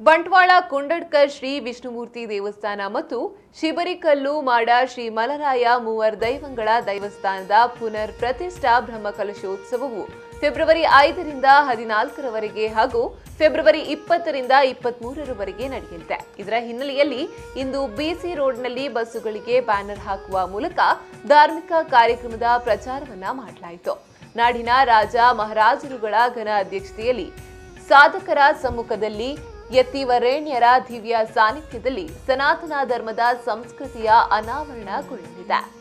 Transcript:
ಬಂಟ್ವಾಳ ಕುಂಡಡ್ಕರ್ ಶ್ರೀ ವಿಷ್ಣುಮೂರ್ತಿ ದೇವಸ್ಥಾನ ಮತ್ತು ಶಿಬರಿಕಲ್ಲು ಮಾಡ ಶ್ರೀ ಮಲರಾಯ ಮೂವರ್ ದೈವಂಗಳ ದೈವಸ್ಥಾನದ ಪುನರ್ ಪ್ರತಿಷ್ಠಾ ಬ್ರಹ್ಮಕಲಶೋತ್ಸವವು ಫೆಬ್ರವರಿ ಐದರಿಂದ ಹದಿನಾಲ್ಕರವರೆಗೆ ಹಾಗೂ ಫೆಬ್ರವರಿ ಇಪ್ಪತ್ತರಿಂದ ಇಪ್ಪತ್ಮೂರರವರೆಗೆ ನಡೆಯಲಿದೆ ಇದರ ಹಿನ್ನೆಲೆಯಲ್ಲಿ ಇಂದು ಬಿಸಿ ರೋಡ್ನಲ್ಲಿ ಬಸ್ಸುಗಳಿಗೆ ಬ್ಯಾನರ್ ಹಾಕುವ ಮೂಲಕ ಧಾರ್ಮಿಕ ಕಾರ್ಯಕ್ರಮದ ಪ್ರಚಾರವನ್ನ ಮಾಡಲಾಯಿತು ನಾಡಿನ ರಾಜ ಮಹಾರಾಜರುಗಳ ಘನ ಅಧ್ಯಕ್ಷತೆಯಲ್ಲಿ ಸಾಧಕರ ಸಮ್ಮುಖದಲ್ಲಿ ಯತಿವರೇಣ್ಯರ ದಿವ್ಯ ಸಾನ್ನಿಧ್ಯದಲ್ಲಿ ಸನಾತನ ಧರ್ಮದ ಸಂಸ್ಕೃತಿಯ ಅನಾವರಣಗೊಳ್ಳಲಿದೆ